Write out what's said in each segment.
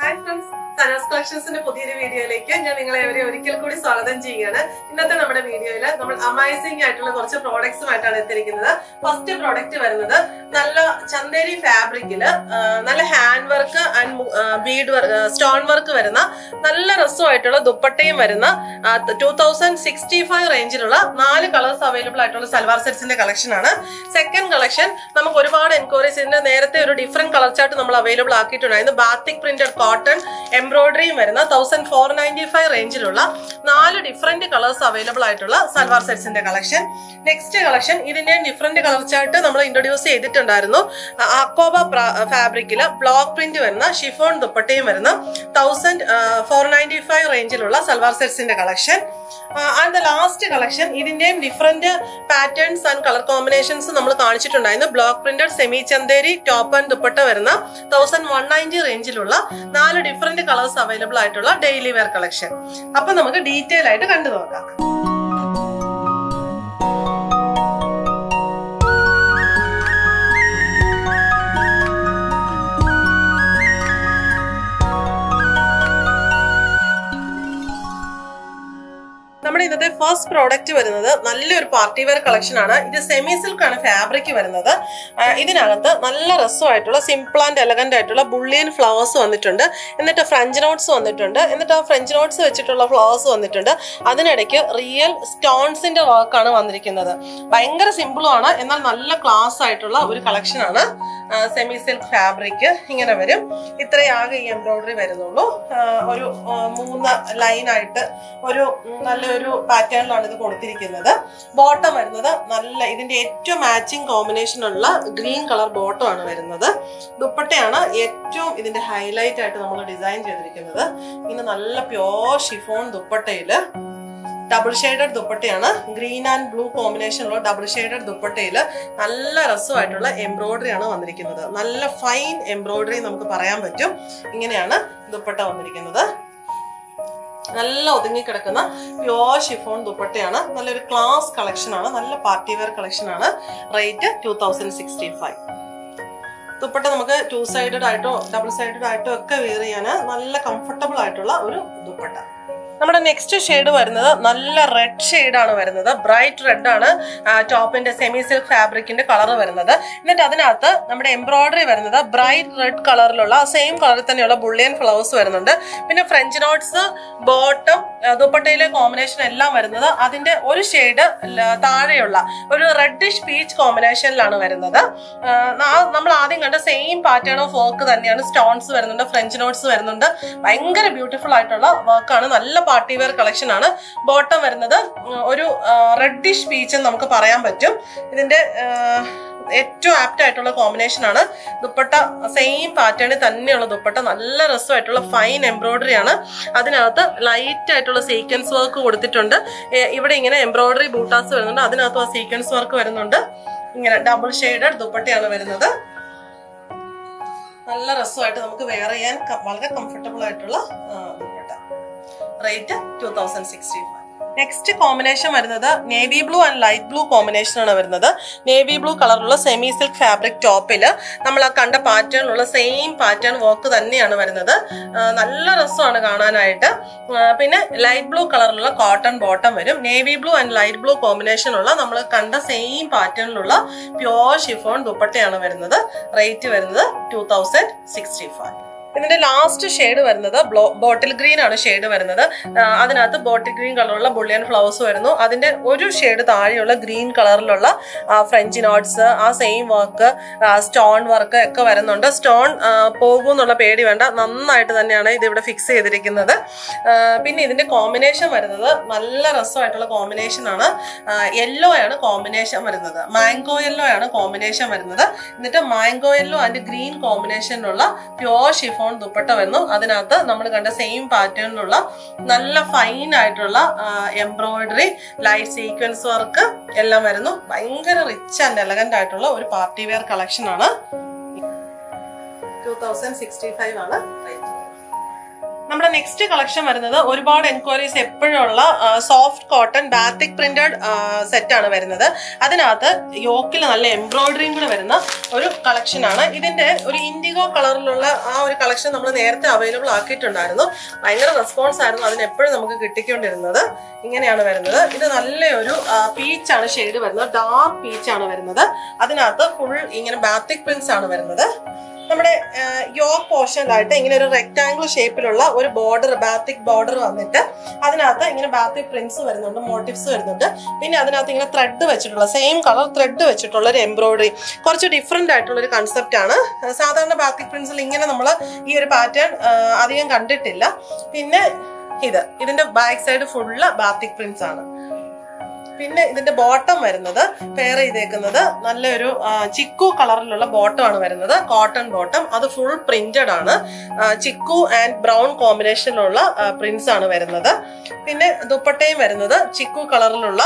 hi friends Sana's കളക്ഷൻസിന്റെ പുതിയൊരു വീഡിയോയിലേക്ക് ഞാൻ നിങ്ങളെ അവരെ ഒരിക്കൽ കൂടി സ്വാഗതം ചെയ്യുകയാണ് ഇന്നത്തെ നമ്മുടെ വീഡിയോയിൽ നമ്മൾ അമേസിംഗ് ആയിട്ടുള്ള കുറച്ച് പ്രോഡക്ട്സുമായിട്ടാണ് എത്തിയിരിക്കുന്നത് ഫസ്റ്റ് പ്രോഡക്റ്റ് വരുന്നത് നല്ല ചന്തേരി ഫാബ്രിക്കില് നല്ല hand work and bead stone work വരുന്ന നല്ല രസമായിട്ടുള്ള ദുപ്പട്ടയും വരുന്ന ടൂ തൗസൻഡ് സിക്സ്റ്റി ഫൈവ് റേഞ്ചിലുള്ള നാല് കളേഴ്സ് അവൈലബിൾ ആയിട്ടുള്ള സൽവാർ സെറ്റ്സിന്റെ കളക്ഷൻ ആണ് സെക്കൻഡ് കളക്ഷൻ നമുക്ക് ഒരുപാട് എൻക്വയറീസ് ഇതിന്റെ നേരത്തെ ഒരു ഡിഫറെന്റ് കളർ ചാർട്ട് നമ്മൾ അവൈലബിൾ ആക്കിയിട്ടുണ്ടായിരുന്നു ബാത്തിക് പ്രിന്റഡ് കോട്ടൺ എംബ്രോയിഡറിയും വരുന്ന തൗസൻഡ് ഫോർ നയൻറ്റി ഫൈവ് റേഞ്ചിലുള്ള നാല് ഡിഫറെന്റ് കളേഴ്സ് അവൈലബിൾ ആയിട്ടുള്ള സൽവാർ സെറ്റ്സിന്റെ കളക്ഷൻ നെക്സ്റ്റ് കളക്ഷൻ ഇതിന്റെ ഡിഫറെന്റ് കളർ ചാർട്ട് നമ്മൾ ഇൻട്രൊഡ്യൂസ് ചെയ്തിട്ടുണ്ടായിരുന്നു അക്കോബ ഫാബ്രിക്കില് ബ്ലോക്ക് പ്രിന്റ് വരുന്ന ഷിഫോൺ ദുപ്പട്ടയും വരുന്ന തൗസൻഡ് ഫോർ നയൻറ്റി ഫൈവ് റേഞ്ചിലുള്ള സൽവാർ സെറ്റ്സിന്റെ collection and the last collection ഇതിന്റെയും different patterns and colour combinations നമ്മൾ കാണിച്ചിട്ടുണ്ടായിരുന്നു block printed semi Chanderi top and dupatta വരുന്ന തൗസൻഡ് വൺ നയൻറ്റി റേഞ്ചിലുള്ള നാല് ഡിഫറെന്റ് കളേഴ്സ് അവൈലബിൾ ആയിട്ടുള്ള ഡെയിലി വെയർ കളക്ഷൻ അപ്പൊ നമുക്ക് ഡീറ്റെയിൽ ആയിട്ട് കണ്ടു നോക്കാം നമ്മുടെ ഇന്നത്തെ ഫസ്റ്റ് പ്രോഡക്റ്റ് വരുന്നത് നല്ലൊരു പാർട്ടി വെയർ കളക്ഷൻ ആണ് ഇത് സെമി സിൽക്ക് ആണ് ഫാബ്രിക് വരുന്നത് ആ, ഇതിനകത്ത് നല്ല രസമായിട്ടുള്ള സിമ്പിൾ ആൻഡ് എലഗന്റ് ആയിട്ടുള്ള ബുള്ളിയൻ ഫ്ലവേഴ്സ് വന്നിട്ടുണ്ട് എന്നിട്ട് ഫ്രഞ്ച് നോട്ട്സ് വന്നിട്ടുണ്ട് എന്നിട്ട് ആ ഫ്രഞ്ച് നോട്ട്സ് വെച്ചിട്ടുള്ള ഫ്ലവേഴ്സ് വന്നിട്ടുണ്ട് അതിനിടയ്ക്ക് റിയൽ സ്റ്റോൺസിന്റെ വർക്കാണ് വന്നിരിക്കുന്നത് ഭയങ്കര സിമ്പിളും ആണ് എന്നാൽ നല്ല ക്ലാസ് ആയിട്ടുള്ള ഒരു കളക്ഷൻ ആണ് സെമി സിൽക്ക് ഫാബ്രിക് ഇങ്ങനെ വരും ഇത്രയും ആകെ ഈ എംബ്രോയിഡറി വരുന്നുള്ളൂ ആ, ഒരു ആ, മൂന്ന് ലൈനായിട്ട് ഒരു ഉം, നല്ലൊരു പാറ്റേണിലാണ് ഇത് കൊടുത്തിരിക്കുന്നത് ബോട്ടം വരുന്നത് നല്ല ഇതിന്റെ ഏറ്റവും മാച്ചിങ് കോമ്പിനേഷൻ ഉള്ള ഗ്രീൻ കളർ ബോട്ടം ആണ് വരുന്നത് ദുപ്പട്ടയാണ് ഏറ്റവും ഇതിന്റെ ഹൈലൈറ്റ് ആയിട്ട് നമ്മൾ ഡിസൈൻ ചെയ്തിരിക്കുന്നത് ഇങ്ങനെ നല്ല പ്യോർ ഷിഫോൺ ദുപ്പട്ടയില് ഡബിൾ ഷെയ്ഡഡ് ദുപ്പട്ടയാണ് ഗ്രീൻ ആൻഡ് ബ്ലൂ കോമ്പിനേഷനുള്ള ഡബിൾ ഷെയ്ഡഡ് ദുപ്പട്ടയിൽ നല്ല രസമായിട്ടുള്ള എംബ്രോയിഡറി ആണ് വന്നിരിക്കുന്നത് നല്ല ഫൈൻ എംബ്രോയിഡറി നമുക്ക് പറയാൻ പറ്റും ഇങ്ങനെയാണ് ദുപ്പട്ട വന്നിരിക്കുന്നത് നല്ല ഒതുങ്ങിക്കിടക്കുന്ന പ്യോർ ഷിഫോൺ ദുപ്പട്ടയാണ് നല്ലൊരു ക്ലാസ് കളക്ഷൻ ആണ് നല്ല പാർട്ടി വെയർ കളക്ഷൻ ആണ് rate two thousand sixty five dupatta നമുക്ക് ടു സൈഡഡ് ആയിട്ടോ ഡബിൾ സൈഡഡ് ആയിട്ടോ ഒക്കെ വെയർ ചെയ്യാൻ നല്ല കംഫർട്ടബിൾ ആയിട്ടുള്ള ഒരു ദുപ്പട്ട നമ്മുടെ നെക്സ്റ്റ് ഷെയ്ഡ് വരുന്നത് നല്ല റെഡ് ഷെയ്ഡ് ആണ് വരുന്നത് ബ്രൈറ്റ് റെഡ് ആണ് ടോപ്പിന്റെ സെമി സിൽക്ക് ഫാബ്രിക്കിന്റെ കളർ വരുന്നത് എന്നിട്ട് അതിനകത്ത് നമ്മുടെ എംബ്രോയിഡറി വരുന്നത് ബ്രൈറ്റ് റെഡ് കളറിലുള്ള സെയിം കളറിൽ തന്നെയുള്ള ബുള്ളിയൻ ഫ്ലവേഴ്സ് വരുന്നുണ്ട് പിന്നെ ഫ്രഞ്ച് നോട്ട്സ് ബോട്ടം ദുപ്പട്ടയിലെ കോമ്പിനേഷൻ എല്ലാം വരുന്നത് അതിന്റെ ഒരു ഷെയ്ഡ് താഴെയുള്ള ഒരു റെഡിഷ് പീച്ച് കോമ്പിനേഷനിലാണ് വരുന്നത് ആ, നാ- നമ്മൾ ആദ്യം കണ്ട സെയിം പാറ്റേൺ ഓഫ് വർക്ക് തന്നെയാണ് സ്റ്റോൺസ് വരുന്നുണ്ട് ഫ്രഞ്ച് നോട്ട്സ് വരുന്നുണ്ട് ഭയങ്കര ബ്യൂട്ടിഫുൾ ആയിട്ടുള്ള വർക്കാണ് നല്ല പാർട്ടി വെയർ കളക്ഷൻ ആണ് ബോട്ടം വരുന്നത് ഉം, ഒരു റെഡിഷ് പീച്ച് എന്ന് നമുക്ക് പറയാൻ പറ്റും ഇതിന്റെ ആ, ഏറ്റവും ആപ്റ്റ് ആയിട്ടുള്ള കോമ്പിനേഷൻ ആണ് ദുപ്പട്ട സെയിം പാറ്റേണിൽ തന്നെയുള്ള ദുപ്പട്ട നല്ല രസമായിട്ടുള്ള ഫൈൻ എംബ്രോയിഡറി ആണ് അതിനകത്ത് ലൈറ്റ് ആയിട്ടുള്ള സീക്വൻസ് വർക്ക് കൊടുത്തിട്ടുണ്ട് ഏ, ഇവിടെ ഇങ്ങനെ എംബ്രോയിഡറി ബൂട്ടാസ് വരുന്നുണ്ട് അതിനകത്തും ആ സീക്വൻസ് വർക്ക് വരുന്നുണ്ട് ഇങ്ങനെ ഡബിൾ ഷെയ്ഡഡ് ദുപ്പട്ടയാണ് വരുന്നത് നല്ല രസമായിട്ട് നമുക്ക് വെയർ ചെയ്യാൻ ക- വളരെ കംഫർട്ടബിൾ ആയിട്ടുള്ള ആ, dupatta rate two thousand sixty five next combination വരുന്നത് navy blue and light blue combination ആണ് വരുന്നത് നേവി ബ്ലൂ കളറിലുള്ള സെമി സിൽക്ക് ഫാബ്രിക് ടോപ്പിൽ നമ്മൾ ആ കണ്ട പാറ്റേണിലുള്ള സെയിം പാറ്റേൺ വർക്ക് തന്നെയാണ് വരുന്നത് ആ, നല്ല രസമാണ് കാണാനായിട്ട് ആ, പിന്നെ ലൈറ്റ് ബ്ലൂ കളറിലുള്ള കോട്ടൺ ബോട്ടം വരും navy blue and light blue കോമ്പിനേഷനുള്ള നമ്മൾ കണ്ട സെയിം പാറ്റേണിലുള്ള പ്യോർ ഷിഫോൺ ദുപ്പട്ടയാണ് വരുന്നത് റേറ്റ് വരുന്നത് ടൂ തൗസൻഡ് സിക്സ്റ്റി ഫൈവ് ഇതിന്റെ ലാസ്റ്റ് ഷെയ്ഡ് വരുന്നത് ബോട്ടിൽ ഗ്രീൻ ആണ് ഷെയ്ഡ് വരുന്നത് ആ, അതിനകത്ത് ബോട്ടിൽ ഗ്രീൻ കളറുള്ള ബുള്ളിയൻ ഫ്ലവേഴ്സ് വരുന്നു അതിന്റെ ഒരു ഷെയ്ഡ് താഴെയുള്ള ഗ്രീൻ കളറിലുള്ള ഫ്രഞ്ച് നോട്ട്സ് ആ സെയിം വർക്ക് സ്റ്റോൺ വർക്ക് ഒക്കെ വരുന്നുണ്ട് സ്റ്റോൺ പോകും എന്നുള്ള പേടി വേണ്ട നന്നായിട്ട് തന്നെയാണ് ഇത് ഇവിടെ ഫിക്സ് ചെയ്തിരിക്കുന്നത് ആ, പിന്നെ ഇതിന്റെ കോമ്പിനേഷൻ വരുന്നത് നല്ല രസമായിട്ടുള്ള കോമ്പിനേഷൻ ആണ് യെല്ലോ ആണ് കോമ്പിനേഷൻ വരുന്നത് മാംഗോ യെല്ലോ ആണ് കോമ്പിനേഷൻ വരുന്നത് എന്നിട്ട് മാംഗോ യെല്ലോ ആൻഡ് ഗ്രീൻ കോമ്പിനേഷനിലുള്ള പ്യോർ ഷിഫോൺ ദുപ്പട്ട വരുന്നു അതിനകത്ത് നമ്മൾ കണ്ട സെയിം പാറ്റേണിലുള്ള നല്ല ഫൈൻ ആയിട്ടുള്ള എംബ്രോയിഡറി ലൈറ്റ് സീക്വൻസ് വർക്ക് എല്ലാം വരുന്നു ഭയങ്കര റിച്ച് ആൻഡ് എലഗന്റ് ആയിട്ടുള്ള ഒരു പാർട്ടി വെയർ കളക്ഷൻ ആണ് ടൂ തൗസൻഡ് സിക്സ്റ്റി ഫൈവ് ആണ് റേറ്റ് നമ്മുടെ നെക്സ്റ്റ് കളക്ഷൻ വരുന്നത് ഒരുപാട് എൻക്വയറീസ് എപ്പോഴും ഉള്ള soft cotton batik printed set ആണ് വരുന്നത് അതിനകത്ത് യോക്കിൽ നല്ല എംബ്രോയിഡറിയും കൂടെ വരുന്ന ഒരു കളക്ഷൻ ആണ് ഇതിന്റെ ഒരു ഇൻഡിഗോ കളറിലുള്ള ആ ഒരു കളക്ഷൻ നമ്മൾ നേരത്തെ അവൈലബിൾ ആക്കിയിട്ടുണ്ടായിരുന്നു ഭയങ്കര റെസ്പോൺസ് ആയിരുന്നു അതിന് എപ്പോഴും നമുക്ക് കിട്ടിക്കൊണ്ടിരുന്നത് ഇങ്ങനെയാണ് വരുന്നത് ഇത് നല്ലൊരു പീച്ചാണ് ഷെയ്ഡ് വരുന്നത് ഡാർക്ക് പീച്ചാണ് വരുന്നത് അതിനകത്ത് ഫുൾ ഇങ്ങനെ ബാത്തിക് പ്രിന്റ്സ് ആണ് വരുന്നത് നമ്മുടെ യോക്ക് പോർഷനിലായിട്ട് ഇങ്ങനെ ഒരു റെക്ടാംഗിൾ ഷേപ്പിലുള്ള ഒരു ബോർഡർ ബാത്തിക് ബോർഡർ വന്നിട്ട് അതിനകത്ത് ഇങ്ങനെ ബാത്തിക് പ്രിന്റ്സ് വരുന്നുണ്ട് മോട്ടീവ്സ് വരുന്നുണ്ട് പിന്നെ അതിനകത്ത് ഇങ്ങനെ ത്രെഡ് വെച്ചിട്ടുള്ള സെയിം കളർ ത്രെഡ് വെച്ചിട്ടുള്ള ഒരു എംബ്രോയിഡറി കുറച്ച് ഡിഫറെന്റ് ആയിട്ടുള്ള ഒരു കൺസെപ്റ്റ് ആണ് സാധാരണ ബാത്തിക് പ്രിന്റ്സിൽ ഇങ്ങനെ നമ്മൾ ഈ ഒരു പാറ്റേൺ അധികം കണ്ടിട്ടില്ല പിന്നെ ഇത് ഇതിന്റെ back side full batik prints ആണ് പിന്നെ ഇതിന്റെ ബോട്ടം വരുന്നത് പെയർ ചെയ്തേക്കുന്നത് നല്ലൊരു ആ, ചിക്കു കളറിലുള്ള ബോട്ടം ആണ് വരുന്നത് കോട്ടൺ ബോട്ടം അത് ഫുൾ പ്രിന്റഡ് ആണ് ആ, ചിക്കു ആൻഡ് ബ്രൗൺ കോമ്പിനേഷനിലുള്ള പ്രിന്റ്സ് ആണ് വരുന്നത് പിന്നെ ദുപ്പട്ടയും വരുന്നത് ചിക്കു കളറിലുള്ള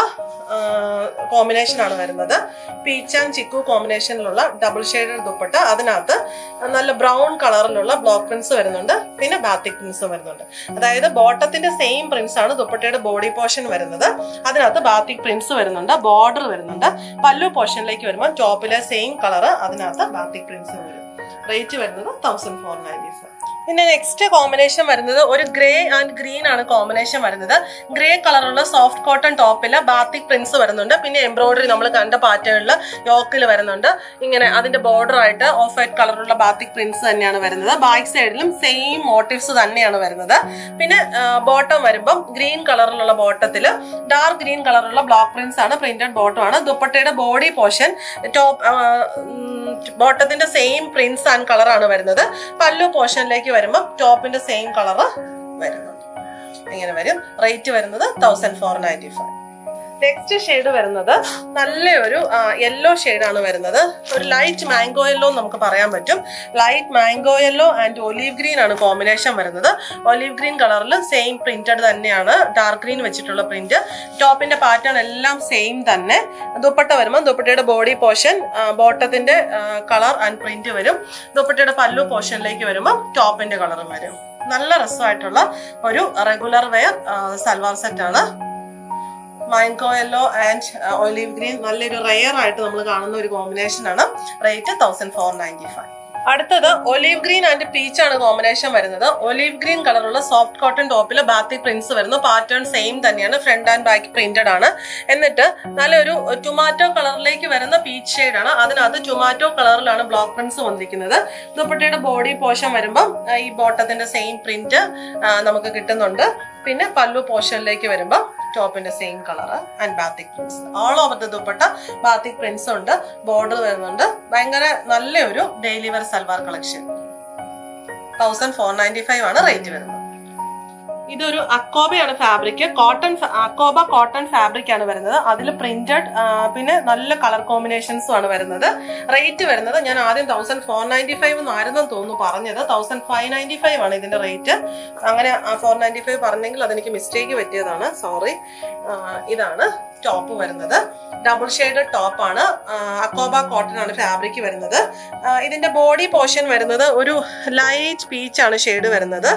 കോമ്പിനേഷൻ ആണ് വരുന്നത് പീച്ച് ആൻഡ് ചിക്കു കോമ്പിനേഷനിലുള്ള ഡബിൾ ഷെയ്ഡഡ് ദുപ്പട്ട അതിനകത്ത് നല്ല ബ്രൗൺ കളറിലുള്ള ബ്ലോക്ക് പ്രിന്റ്സ് വരുന്നുണ്ട് പിന്നെ ബാത്തിക് പ്രിന്റ്സും വരുന്നുണ്ട് അതായത് ബോട്ടത്തിന്റെ സെയിം പ്രിന്റ്സ് ആണ് ദുപ്പട്ടയുടെ ബോഡി പോർഷൻ വരുന്നത് അതിനകത്ത് ബാത്തിക് പ്രിന്റ്സ് വരുന്നുണ്ട് ബോർഡർ വരുന്നുണ്ട് പല്ലു പോർഷനിലേക്ക് വരുമ്പോൾ ടോപ്പിലെ സെയിം കളർ അതിനകത്ത് ബാത്തിക് പ്രിന്റ്സ് വരും റേറ്റ് വരുന്നത് തൗസൻഡ് ഫോർ നയൻറ്റി ഫൈവ് പിന്നെ നെക്സ്റ്റ് കോമ്പിനേഷൻ വരുന്നത് ഒരു ഗ്രേ ആൻഡ് ഗ്രീൻ ആണ് കോമ്പിനേഷൻ വരുന്നത് ഗ്രേ കളറുള്ള സോഫ്റ്റ് കോട്ടൺ ടോപ്പിൽ ബാത്തിക് പ്രിന്റ്സ് വരുന്നുണ്ട് പിന്നെ എംബ്രോയിഡറി നമ്മൾ കണ്ട പാറ്റേണിൽ യോക്കിൽ വരുന്നുണ്ട് ഇങ്ങനെ അതിന്റെ ബോർഡർ ആയിട്ട് ഓഫ് വൈറ്റ് കളറുള്ള ബാത്തിക് പ്രിന്റ്സ് തന്നെയാണ് വരുന്നത് ബാക്ക് സൈഡിലും സെയിം മോട്ടീവ്സ് തന്നെയാണ് വരുന്നത് പിന്നെ ബോട്ടം വരുമ്പം ഗ്രീൻ കളറിലുള്ള ബോട്ടത്തിൽ ഡാർക്ക് ഗ്രീൻ കളറുള്ള ബ്ലോക്ക് പ്രിന്റ്സ് ആണ് പ്രിന്റഡ് ബോട്ടം ആണ് ദുപ്പട്ടയുടെ ബോഡി പോർഷൻ ടോപ്പ് ബോട്ടത്തിന്റെ സെയിം പ്രിന്റ്സ് ആൻഡ് കളറാണ് വരുന്നത് പല്ലു പോർഷനിലേക്ക് വരുമ്പോൾ ടോപ്പിന്റെ സെയിം കളർ വരുന്നുണ്ട് ഇങ്ങനെ വരും റേറ്റ് വരുന്നത് thousand four ninety five next shade വരുന്നത് നല്ലൊരു യെല്ലോ ആണ് വരുന്നത് ഒരു ലൈറ്റ് മാംഗോ യെല്ലോ നമുക്ക് പറയാൻ പറ്റും light mango yellow and olive green ആണ് കോമ്പിനേഷൻ വരുന്നത് ഒലീവ് ഗ്രീൻ കളറിൽ സെയിം പ്രിന്റഡ് തന്നെയാണ് ഡാർക്ക് ഗ്രീൻ വെച്ചിട്ടുള്ള പ്രിന്റ് ടോപ്പിന്റെ പാറ്റേൺ എല്ലാം സെയിം തന്നെ ദുപ്പട്ട വരുമ്പോൾ ദുപ്പട്ടയുടെ ബോഡി പോർഷൻ ബോട്ടത്തിന്റെ കളർ ആൻഡ് പ്രിന്റ് വരും ദുപ്പട്ടയുടെ പല്ലു പോർഷനിലേക്ക് വരുമ്പോൾ ടോപ്പിന്റെ കളറും വരും നല്ല രസമായിട്ടുള്ള ഒരു റെഗുലർ വെയർ സൽവാർ സെറ്റ് ആണ് mango yellow and olive green നല്ലൊരു റെയർ ആയിട്ട് നമ്മൾ കാണുന്ന ഒരു കോമ്പിനേഷൻ ആണ് rate thousand four ninety five അടുത്തത് ഒലീവ് ഗ്രീൻ ആൻഡ് പീച്ച് ആണ് കോമ്പിനേഷൻ വരുന്നത് ഒലീവ് ഗ്രീൻ കളറുള്ള സോഫ്റ്റ് കോട്ടൺ ടോപ്പിൽ ബാത്തി പ്രിന്റ്സ് വരുന്നു പാറ്റേൺ സെയിം തന്നെയാണ് ഫ്രണ്ട് ആൻഡ് ബാക്ക് പ്രിന്റഡ് ആണ് എന്നിട്ട് നല്ലൊരു ടൊമാറ്റോ കളറിലേക്ക് വരുന്ന പീച്ച് ഷെയ്ഡ് ആണ് അതിനകത്ത് ടൊമാറ്റോ കളറിലാണ് ബ്ലോക്ക് പ്രിന്റ്സ് വന്നിരിക്കുന്നത് ദുപ്പട്ടയുടെ ബോഡി പോർഷൻ വരുമ്പം ആ, ഈ ബോട്ടത്തിന്റെ സെയിം പ്രിന്റ് നമുക്ക് കിട്ടുന്നുണ്ട് പിന്നെ പല്ലു പോർഷനിലേക്ക് വരുമ്പോൾ ടോപ്പിന്റെ same colour and batik prints all over the dupatta batik prints ഉണ്ട് ബോർഡർ വരുന്നുണ്ട് ഭയങ്കര നല്ലൊരു daily wear salwar collection thousand four ninety five ആണ് റേറ്റ് വരുന്നത് ഇതൊരു അക്കോബയാണ് ഫാബ്രിക് കോട്ടൺ അക്കോബ കോട്ടൺ ഫാബ്രിക് ആണ് വരുന്നത് അതിൽ പ്രിന്റഡ് പിന്നെ നല്ല കളർ കോമ്പിനേഷൻസും ആണ് വരുന്നത് റേറ്റ് വരുന്നത് ഞാൻ ആദ്യം തൗസൻഡ് ഫോർ നയൻറ്റി ഫൈവ് എന്നായിരുന്നു തോന്നുന്നു പറഞ്ഞത് തൗസൻഡ് ഫൈവ് നയൻറ്റി ഫൈവ് ആണ് ഇതിന്റെ റേറ്റ് അങ്ങനെ ഫോർ നയൻറ്റി ഫൈവ് പറഞ്ഞെങ്കിൽ അതെനിക്ക് മിസ്റ്റേക്ക് പറ്റിയതാണ് സോറി ഇതാണ് ടോപ്പ് വരുന്നത് ഡബിൾ ഷെയ്ഡ് ടോപ്പ് ആണ് അക്കോബ കോട്ടൺ ആണ് ഫാബ്രിക് വരുന്നത് ആ, ഇതിന്റെ ബോഡി പോർഷൻ വരുന്നത് ഒരു ലൈറ്റ് പീച്ച് ആണ് ഷെയ്ഡ് വരുന്നത്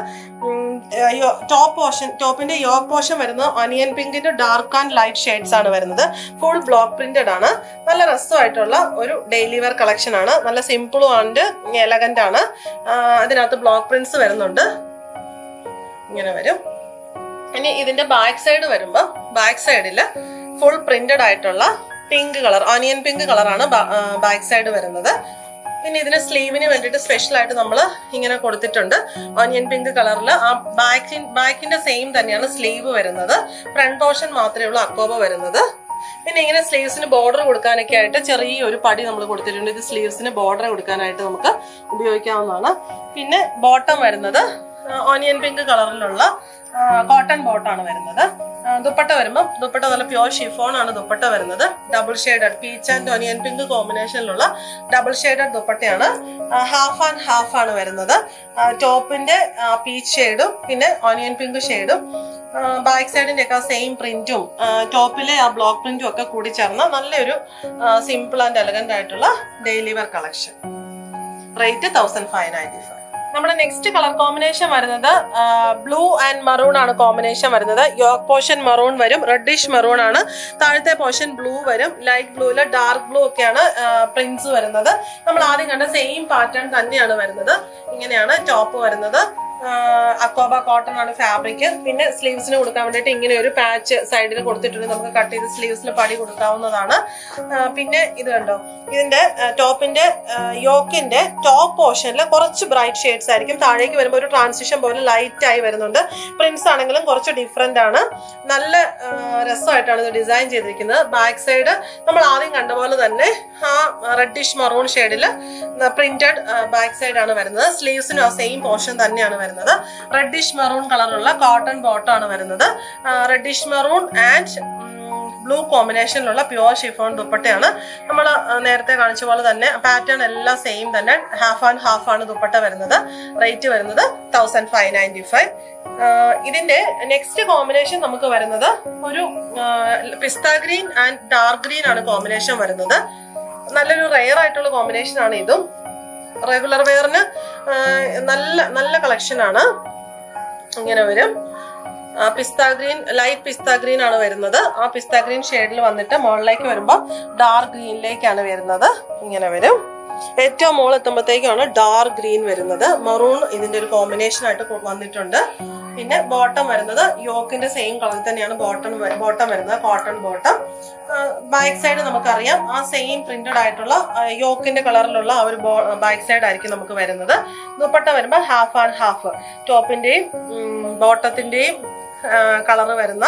ടോപ്പ് പോർഷൻ ടോപ്പിന്റെ യോക്ക് പോർഷൻ വരുന്നത് ഒനിയൻ പിങ്കിന്റെ ഡാർക്ക് ആൻഡ് ലൈറ്റ് ഷെയ്ഡ്സ് ആണ് വരുന്നത് ഫുൾ ബ്ലോക്ക് പ്രിന്റഡ് ആണ് നല്ല രസമായിട്ടുള്ള ഒരു ഡെയിലി വെയർ കളക്ഷൻ ആണ് നല്ല സിമ്പിളും ആൻഡ് എലഗന്റ് ആണ് ആ, അതിനകത്ത് ബ്ലോക്ക് പ്രിന്റ്സ് വരുന്നുണ്ട് ഇങ്ങനെ വരും ഇനി ഇതിന്റെ ബാക്ക് സൈഡ് വരുമ്പോൾ ബാക്ക് സൈഡിൽ ഫുൾ പ്രിന്റഡ് ആയിട്ടുള്ള പിങ്ക് കളർ ഓനിയൻ പിങ്ക് കളറാണ് ബാക്ക് സൈഡ് വരുന്നത് പിന്നെ ഇതിന് സ്ലീവിന് വേണ്ടിയിട്ട് സ്പെഷ്യൽ ആയിട്ട് നമ്മൾ ഇങ്ങനെ കൊടുത്തിട്ടുണ്ട് ഓനിയൻ പിങ്ക് കളറിൽ ആ ബാക്കിൻ ബാക്കിന്റെ സെയിം തന്നെയാണ് സ്ലീവ് വരുന്നത് ഫ്രണ്ട് പോർഷൻ മാത്രമേ ഉള്ളൂ അക്കോബ വരുന്നത് പിന്നെ ഇങ്ങനെ സ്ലീവ്സിന് ബോർഡർ കൊടുക്കാനൊക്കെ ആയിട്ട് ചെറിയൊരു പടി നമ്മൾ കൊടുത്തിട്ടുണ്ട് ഇത് സ്ലീവ്സിന് ബോർഡർ കൊടുക്കാനായിട്ട് നമുക്ക് ഉപയോഗിക്കാവുന്നതാണ് പിന്നെ ബോട്ടം വരുന്നത് ഓനിയൻ പിങ്ക് കളറിലുള്ള കോട്ടൺ ബോട്ടാണ് വരുന്നത് ആ, ദുപ്പട്ട വരുമ്പോൾ ദുപ്പട്ട നല്ല പ്യോർ ഷിഫോൺ ആണ് ദുപ്പട്ട വരുന്നത് double shaded peach and onion pink കോമ്പിനേഷനിലുള്ള ഡബിൾ ഷെയ്ഡഡ് ദുപ്പട്ടയാണ് ഹാഫ് ആൻഡ് ഹാഫ് ആണ് വരുന്നത് ടോപ്പിന്റെ പീച്ച് ഷെയ്ഡും പിന്നെ ഓനിയൻ പിങ്ക് ഷെയ്ഡും ബാക്ക് സൈഡിന്റെ ഒക്കെ സെയിം പ്രിന്റും ടോപ്പിലെ ആ ബ്ലോക്ക് പ്രിന്റും ഒക്കെ കൂടി ചേർന്ന നല്ലൊരു സിമ്പിൾ ആൻഡ് എലഗന്റ് ആയിട്ടുള്ള daily wear collection rate thousand five ninety five നമ്മുടെ നെക്സ്റ്റ് കളർ കോമ്പിനേഷൻ വരുന്നത് ബ്ലൂ ആൻഡ് മറൂൺ ആണ് കോമ്പിനേഷൻ വരുന്നത് യോക്ക് പോർഷൻ മറൂൺ വരും റെഡിഷ് മറൂൺ ആണ് താഴത്തെ പോർഷൻ ബ്ലൂ വരും ലൈറ്റ് ബ്ലൂവില് ഡാർക്ക് ബ്ലൂ ഒക്കെയാണ് പ്രിന്റ്സ് വരുന്നത് നമ്മൾ ആദ്യം കണ്ട സെയിം പാറ്റേൺ തന്നെയാണ് വരുന്നത് ഇങ്ങനെയാണ് ടോപ്പ് വരുന്നത് അക്കോബ കോട്ടൺ ആണ് ഫാബ്രിക് പിന്നെ സ്ലീവ്സിന് കൊടുക്കാൻ വേണ്ടിയിട്ട് ഇങ്ങനെ ഒരു പാച്ച് സൈഡിൽ കൊടുത്തിട്ടുണ്ട് നമുക്ക് കട്ട് ചെയ്ത് സ്ലീവ്സിൽ പടി കൊടുക്കാവുന്നതാണ് ആ, പിന്നെ ഇത് കണ്ടോ ഇതിന്റെ ടോപ്പിന്റെ യോക്കിന്റെ ടോപ്പ് പോർഷനിൽ കുറച്ച് ബ്രൈറ്റ് ഷെയ്ഡ്സ് ആയിരിക്കും താഴേക്ക് വരുമ്പോൾ ഒരു ട്രാൻസിഷൻ പോലെ ലൈറ്റ് ആയി വരുന്നുണ്ട് പ്രിന്റ്സ് ആണെങ്കിലും കുറച്ച് ഡിഫറെന്റ് ആണ് നല്ല ആ, രസമായിട്ടാണ് ഇത് ഡിസൈൻ ചെയ്തിരിക്കുന്നത് ബാക്ക് സൈഡ് നമ്മൾ ആദ്യം കണ്ട പോലെ തന്നെ ആ റെഡിഷ് മറൂൺ ഷെയ്ഡിൽ പ്രിന്റഡ് ബാക്ക് സൈഡ് ആണ് വരുന്നത് സ്ലീവ്സിനും ആ സെയിം പോർഷൻ തന്നെയാണ് വരുന്നത് റെഡിഷ് മറൂൺ കളറുള്ള കോട്ടൺ ബോട്ടം ആണ് വരുന്നത് റെഡിഷ് മറൂൺ ആൻഡ് ബ്ലൂ കോമ്പിനേഷനിലുള്ള പ്യുവർ ഷിഫോൺ ദുപ്പട്ടയാണ് നമ്മൾ നേരത്തെ കാണിച്ച പോലെ തന്നെ പാറ്റേൺ എല്ലാം സെയിം തന്നെ ഹാഫ് ആൻഡ് ഹാഫ് ആണ് ദുപ്പട്ട വരുന്നത് റേറ്റ് വരുന്നത് തൗസൻഡ് ഫൈവ് നയൻറ്റി ഫൈവ് ഇതിന്റെ നെക്സ്റ്റ് കോമ്പിനേഷൻ നമുക്ക് വരുന്നത് ഒരു pista green and dark green ആണ് കോമ്പിനേഷൻ വരുന്നത് നല്ലൊരു റെയർ ആയിട്ടുള്ള കോമ്പിനേഷൻ ആണ് ഇതും റെഗുലർ വെയറിന് നല്ല നല്ല കളക്ഷൻ ആണ് ഇങ്ങനെ വരും pista green light pista green ആണ് വരുന്നത് ആ പിസ്ത ഗ്രീൻ ഷെയ്ഡിൽ വന്നിട്ട് മുകളിലേക്ക് വരുമ്പോൾ ഡാർക്ക് ഗ്രീനിലേക്കാണ് വരുന്നത് ഇങ്ങനെ വരും ഏറ്റവും മുകളിൽ എത്തുമ്പോഴത്തേക്കാണ് ഡാർക്ക് ഗ്രീൻ വരുന്നത് മറൂൺ ഇതിന്റെ ഒരു കോമ്പിനേഷൻ ആയിട്ട് കൊ- വന്നിട്ടുണ്ട് പിന്നെ ബോട്ടം വരുന്നത് യോക്കിന്റെ സെയിം കളർ തന്നെയാണ് ബോട്ടം ബോട്ടം വരുന്നത് കോട്ടൺ ബോട്ടം ബാക്ക് സൈഡ് നമുക്കറിയാം ആ സെയിം പ്രിന്റഡ് ആയിട്ടുള്ള യോക്കിന്റെ കളറിലുള്ള ആ ഒരു ബാക്ക് സൈഡ് ആയിരിക്കും നമുക്ക് വരുന്നത് ദുപ്പട്ട വരുമ്പോൾ ഹാഫ് ആൻഡ് ഹാഫ് ടോപ്പിന്റെയും ബോട്ടത്തിന്റെയും കളർ വരുന്ന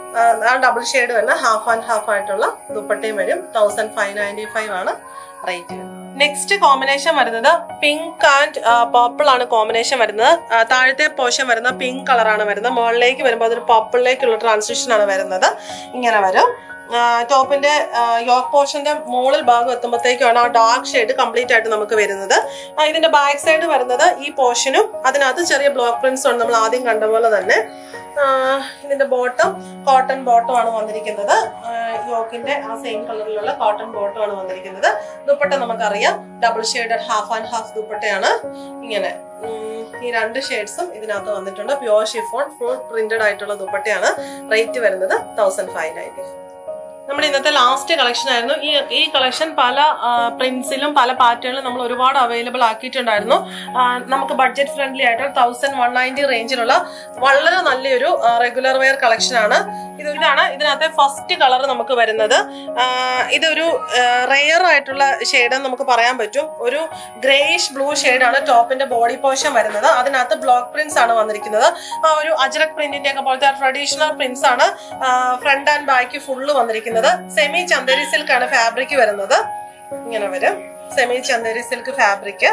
ആ ഡബിൾ ഷെയ്ഡ് വരുന്ന ഹാഫ് ആൻഡ് ഹാഫ് ആയിട്ടുള്ള ദുപ്പട്ടയും വരും തൗസൻഡ് ഫൈവ് നയൻറ്റി ഫൈവ് ആണ് റേറ്റ് നെക്സ്റ്റ് കോമ്പിനേഷൻ വരുന്നത് പിങ്ക് ആൻഡ് പർപ്പിൾ ആണ് കോമ്പിനേഷൻ വരുന്നത് ആ, താഴത്തെ പോർഷൻ വരുന്ന പിങ്ക് കളറാണ് വരുന്നത് മുകളിലേക്ക് വരുമ്പോൾ അതൊരു പർപ്പിളിലേക്കുള്ള ട്രാൻസിഷൻ ആണ് വരുന്നത് ഇങ്ങനെ വരും ടോപ്പിന്റെ യോക്ക് പോർഷന്റെ മുകളിൽ ഭാഗം എത്തുമ്പോഴത്തേക്കാണ് ആ ഡാർക്ക് ഷെയ്ഡ് കംപ്ലീറ്റ് ആയിട്ട് നമുക്ക് വരുന്നത് ആ, ഇതിന്റെ ബാക്ക് സൈഡ് വരുന്നത് ഈ പോർഷനും അതിനകത്ത് ചെറിയ ബ്ലോക്ക് പ്രിന്റ്സ് ഉണ്ട് നമ്മൾ ആദ്യം കണ്ട പോലെ തന്നെ ആ, ഇതിന്റെ ബോട്ടം കോട്ടൺ ബോട്ടം ആണ് വന്നിരിക്കുന്നത് ആ, യോക്കിന്റെ ആ സെയിം കളറിലുള്ള കോട്ടൺ ബോട്ടം ആണ് വന്നിരിക്കുന്നത് ദുപ്പട്ട നമുക്കറിയാം double shaded half and half ദുപ്പട്ടയാണ് ഇങ്ങനെ ഉം, ഈ രണ്ട് ഷെയ്ഡ്സും ഇതിനകത്ത് വന്നിട്ടുണ്ട് പ്യുവർ ഷിഫോൺ ഫുൾ പ്രിന്റഡ് ആയിട്ടുള്ള ദുപ്പട്ടയാണ് റേറ്റ് വരുന്നത് തൗസൻഡ് ഫൈവ് നയൻറ്റി നമ്മുടെ ഇന്നത്തെ ലാസ്റ്റ് കളക്ഷൻ ആയിരുന്നു ഈ ഈ കളക്ഷൻ പല പ്രിന്റ്സിലും പല പാറ്റേണിലും നമ്മൾ ഒരുപാട് അവൈലബിൾ ആക്കിയിട്ടുണ്ടായിരുന്നു ആ, നമുക്ക് ബഡ്ജറ്റ് ഫ്രണ്ട്ലി ആയിട്ട് തൗസൻഡ് വൺ നയൻറ്റി റേഞ്ചിലുള്ള വളരെ നല്ലൊരു റെഗുലർ വെയർ കളക്ഷൻ ആണ് ഇത് ഇതാണ് ഇതിനകത്തെ ഫസ്റ്റ് കളർ നമുക്ക് വരുന്നത് ആ, ഇതൊരു റെയർ ആയിട്ടുള്ള ഷെയ്ഡ് നമുക്ക് പറയാൻ പറ്റും ഒരു ഗ്രേയിഷ് ബ്ലൂ ആണ് ടോപ്പിന്റെ ബോഡി പോർഷൻ വരുന്നത് അതിനകത്ത് ബ്ലോക്ക് പ്രിന്റ്സ് ആണ് വന്നിരിക്കുന്നത് ആ ഒരു അജറക് പ്രിന്റിന്റെ ഒക്കെ പോലത്തെ ട്രഡീഷണൽ പ്രിന്റ്സ് ആണ് ഫ്രണ്ട് ആൻഡ് ബാക്ക് ഫുള്ള് വന്നിരിക്കുന്നത് സെമി ചന്ദേരി സിൽക്ക് ആണ് ഫാബ്രിക് വരുന്നത് ഇങ്ങനെ വരും സെമി ചന്ദേരി സിൽക്ക് ഫാബ്രിക്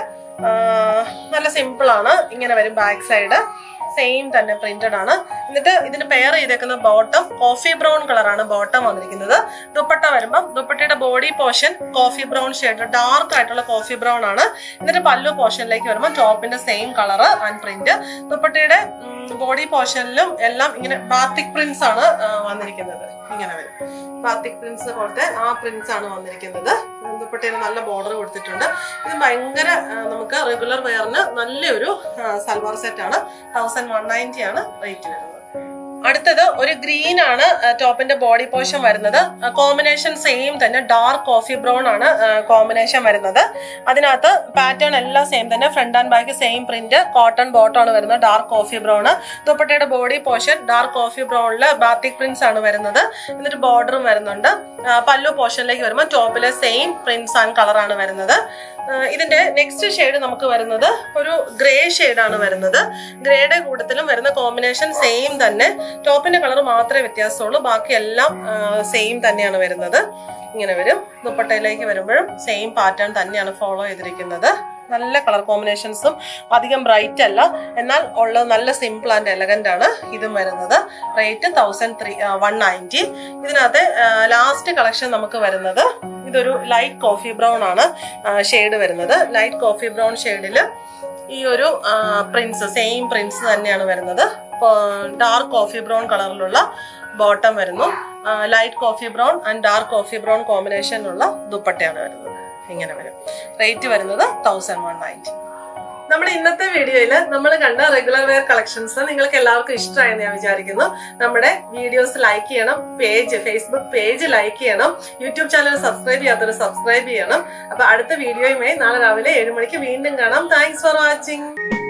നല്ല സിമ്പിൾ ആണ് ഇങ്ങനെ വരും ബാക്ക് സൈഡ് സെയിം തന്നെ പ്രിന്റഡ് ആണ് എന്നിട്ട് ഇതിന് പെയർ ചെയ്തേക്കുന്ന ബോട്ടം കോഫി ബ്രൗൺ കളറാണ് ബോട്ടം വന്നിരിക്കുന്നത് ദുപ്പട്ട വരുമ്പം ദുപ്പട്ടയുടെ body portion coffee brown shade dark ആയിട്ടുള്ള കോഫി ബ്രൗൺ ആണ് എന്നിട്ട് പല്ലു പോർഷനിലേക്ക് വരുമ്പോൾ ടോപ്പിന്റെ സെയിം കളർ ആൻഡ് പ്രിന്റ് ദുപ്പട്ടയുടെ ബോഡി പോർഷനിലും എല്ലാം ഇങ്ങനെ ബാത്തിക് പ്രിന്റ്സ് ആണ് ആ, വന്നിരിക്കുന്നത് ഇങ്ങനെ വരും ബാത്തിക് പ്രിന്റ്സ് പോലത്തെ ആ പ്രിന്റ്സ് ആണ് വന്നിരിക്കുന്നത് ദുപ്പട്ടയിൽ നല്ല ബോർഡർ കൊടുത്തിട്ടുണ്ട് ഇത് ഭയങ്കര ആ, നമുക്ക് റെഗുലർ വെയറിന് നല്ലൊരു ആ, സൽവാർ സെറ്റ് ആണ് തൗസൻഡ് വൺ നയൻറ്റി ആണ് റേറ്റ് വരുന്നത് അടുത്തത് ഒരു ഗ്രീൻ ആണ് ആ, ടോപ്പിന്റെ ബോഡി പോർഷൻ വരുന്നത് കോമ്പിനേഷൻ സെയിം തന്നെ ഡാർക്ക് കോഫി ബ്രൗൺ ആണ് കോമ്പിനേഷൻ വരുന്നത് അതിനകത്ത് പാറ്റേൺ എല്ലാം സെയിം തന്നെ front and back same print cotton bottom ആണ് വരുന്നത് ഡാർക്ക് കോഫി ബ്രൗൺ ദുപ്പട്ടയുടെ ബോഡി പോർഷൻ ഡാർക്ക് കോഫി ബ്രൗണില് ബാത്തിക് പ്രിന്റ്സ് ആണ് വരുന്നത് എന്നിട്ട് ബോർഡറും വരുന്നുണ്ട് ആ, പല്ലു പോർഷനിലേക്ക് വരുമ്പോൾ ടോപ്പിലെ സെയിം പ്രിന്റ്സ് ആൻഡ് കളറാണ് വരുന്നത് ആ, ഇതിന്റെ നെക്സ്റ്റ് ഷെയ്ഡ് നമുക്ക് വരുന്നത് ഒരു ഗ്രേ ആണ് വരുന്നത് ഗ്രേയുടെ കൂട്ടത്തിലും വരുന്ന കോമ്പിനേഷൻ സെയിം തന്നെ ടോപ്പിന്റെ കളർ മാത്രമേ വ്യത്യാസമുള്ളൂ ബാക്കി എല്ലാം സെയിം തന്നെയാണ് വരുന്നത് ഇങ്ങനെ വരും ദുപ്പട്ടയിലേക്ക് വരുമ്പോഴും സെയിം പാറ്റേൺ തന്നെയാണ് ഫോളോ ചെയ്തിരിക്കുന്നത് നല്ല കളർ കോമ്പിനേഷൻസും അധികം ബ്രൈറ്റ് അല്ല എന്നാൽ ഉള്ളത് നല്ല സിമ്പിൾ ആൻഡ് എലഗന്റ് ആണ് ഇതും വരുന്നത് rate thousand three one ninety ഇതിനകത്ത് ലാസ്റ്റ് കളക്ഷൻ നമുക്ക് വരുന്നത് ഇതൊരു ലൈറ്റ് കോഫി ബ്രൗൺ ആണ് ഷെയ്ഡ് വരുന്നത് ലൈറ്റ് കോഫി ബ്രൗൺ ഷെയ്ഡിൽ ഈ ഒരു പ്രിൻസ് സെയിം പ്രിൻസ് തന്നെയാണ് വരുന്നത് ഡാർക്ക് കോഫി ബ്രൗൺ കളറിലുള്ള ബോട്ടം വരുന്നു light coffee brown and dark coffee brown കോമ്പിനേഷനിലുള്ള ദുപ്പട്ടയാണ് വരുന്നത് ഇങ്ങനെ വരും റേറ്റ് വരുന്നത് തൗസൻഡ് വൺ നയൻറ്റി നമ്മുടെ ഇന്നത്തെ വീഡിയോയിൽ നമ്മൾ കണ്ട റെഗുലർ വെയർ കളക്ഷൻസ് നിങ്ങൾക്ക് എല്ലാവർക്കും ഇഷ്ടമായെന്ന് ഞാൻ വിചാരിക്കുന്നു നമ്മുടെ വീഡിയോസ് ലൈക്ക് ചെയ്യണം പേജ് ഫേസ്ബുക്ക് പേജ് ലൈക്ക് ചെയ്യണം യൂട്യൂബ് ചാനൽ സബ്സ്ക്രൈബ് ചെയ്യാത്തവർ സബ്സ്ക്രൈബ് ചെയ്യണം അപ്പൊ അടുത്ത വീഡിയോയുമായി നാളെ രാവിലെ ഏഴ് മണിക്ക് വീണ്ടും കാണാം താങ്ക്സ് ഫോർ വാച്ചിങ്